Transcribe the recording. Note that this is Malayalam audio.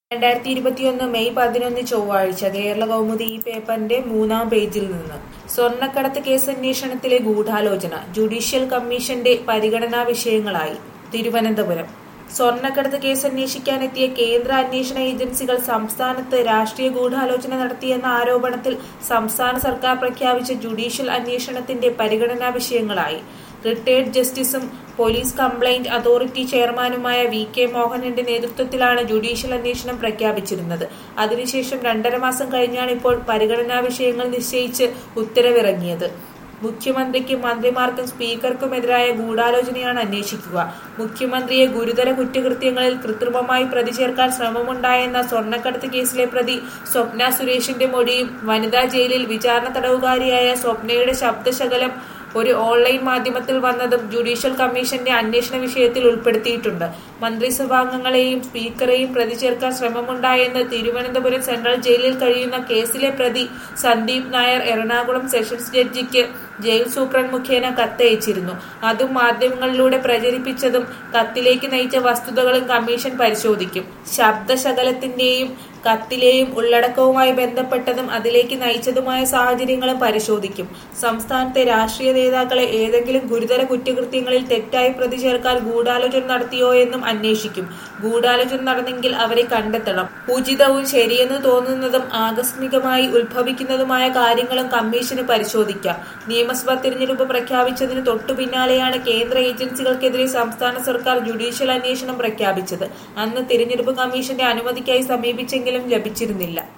രണ്ടായിരത്തി ഇരുപത്തിയൊന്ന് മെയ് പതിനൊന്ന് ചൊവ്വാഴ്ച കേരള കൗമുദി ഈ പേപ്പറിന്റെ മൂന്നാം പേജിൽ നിന്ന് സ്വർണ്ണക്കടത്ത് കേസന്വേഷണത്തിലെ ഗൂഢാലോചന ജുഡീഷ്യൽ കമ്മീഷന്റെ പരിഗണനാ വിഷയങ്ങളായി തിരുവനന്തപുരം സ്വർണ്ണക്കടത്ത് കേസ് അന്വേഷിക്കാനെത്തിയ കേന്ദ്ര അന്വേഷണ ഏജൻസികൾ സംസ്ഥാനത്ത് രാഷ്ട്രീയ ഗൂഢാലോചന നടത്തിയെന്ന ആരോപണത്തിൽ സംസ്ഥാന സർക്കാർ പ്രഖ്യാപിച്ച ജുഡീഷ്യൽ അന്വേഷണത്തിന്റെ പരിഗണനാ വിഷയങ്ങളായി റിട്ടയർഡ് ജസ്റ്റിസും പോലീസ് കംപ്ലയിന്റ് അതോറിറ്റി ചെയർമാനുമായ വി കെ മോഹനന്റെ നേതൃത്വത്തിലാണ് ജുഡീഷ്യൽ അന്വേഷണം പ്രഖ്യാപിച്ചിരുന്നത് അതിനുശേഷം രണ്ടര മാസം കഴിഞ്ഞാണ് ഇപ്പോൾ പരിഗണനാ വിഷയങ്ങൾ നിശ്ചയിച്ച് ഉത്തരവിറങ്ങിയത് മുഖ്യമന്ത്രിക്കും മന്ത്രിമാർക്കും സ്പീക്കർക്കുമെതിരായ ഗൂഢാലോചനയാണ് അന്വേഷിക്കുക മുഖ്യമന്ത്രിയെ ഗുരുതര കുറ്റകൃത്യങ്ങളിൽ കൃത്രിമമായി പ്രതി ചേർക്കാൻ ശ്രമമുണ്ടായെന്ന സ്വർണ്ണക്കടത്ത് കേസിലെ പ്രതി സ്വപ്ന സുരേഷിന്റെ മൊഴിയും വനിതാ ജയിലിൽ വിചാരണ തടവുകാരിയായ സ്വപ്നയുടെ ശബ്ദശകലം ഒരു ഓൺലൈൻ മാധ്യമത്തിൽ വന്നതും ജുഡീഷ്യൽ കമ്മീഷന്റെ അന്വേഷണ വിഷയത്തിൽ ഉൾപ്പെടുത്തിയിട്ടുണ്ട് മന്ത്രിസഭാംഗങ്ങളെയും സ്പീക്കറെയും പ്രതി ചേർക്കാൻ ശ്രമമുണ്ടായെന്ന് തിരുവനന്തപുരം സെൻട്രൽ ജയിലിൽ കഴിയുന്ന കേസിലെ പ്രതി സന്ദീപ് നായർ എറണാകുളം സെഷൻസ് ജഡ്ജിക്ക് ജയിൽ സൂപ്രണ്ട് മുഖേന കത്തയച്ചിരുന്നു അതും മാധ്യമങ്ങളിലൂടെ പ്രചരിപ്പിച്ചതും കത്തിലേക്ക് നയിച്ച വസ്തുതകളും കമ്മീഷൻ പരിശോധിക്കും ശബ്ദശകലത്തിന്റെയും കത്തിലെയും ഉള്ളടക്കവുമായി ബന്ധപ്പെട്ടതും അതിലേക്ക് നയിച്ചതുമായ സാഹചര്യങ്ങളും പരിശോധിക്കും സംസ്ഥാനത്തെ രാഷ്ട്രീയ നേതാക്കളെ ഏതെങ്കിലും ഗുരുതര കുറ്റകൃത്യങ്ങളിൽ തെറ്റായി പ്രതി ചേർക്കാൻ ഗൂഢാലോചന നടത്തിയോ എന്നും അന്വേഷിക്കും ഗൂഢാലോചന നടന്നെങ്കിൽ അവരെ കണ്ടെത്തണം ഉചിതവും ശരിയെന്ന് തോന്നുന്നതും ആകസ്മികമായി ഉത്ഭവിക്കുന്നതുമായ കാര്യങ്ങളും കമ്മീഷന് പരിശോധിക്കാം നിയമസഭാ തിരഞ്ഞെടുപ്പ് പ്രഖ്യാപിച്ചതിന് തൊട്ടു പിന്നാലെയാണ് കേന്ദ്ര ഏജൻസികൾക്കെതിരെ സംസ്ഥാന സർക്കാർ ജുഡീഷ്യൽ അന്വേഷണം പ്രഖ്യാപിച്ചത് അന്ന് തിരഞ്ഞെടുപ്പ് കമ്മീഷന്റെ അനുമതിക്കായി സമീപിച്ചെങ്കിലും ലഭിച്ചിരുന്നില്ല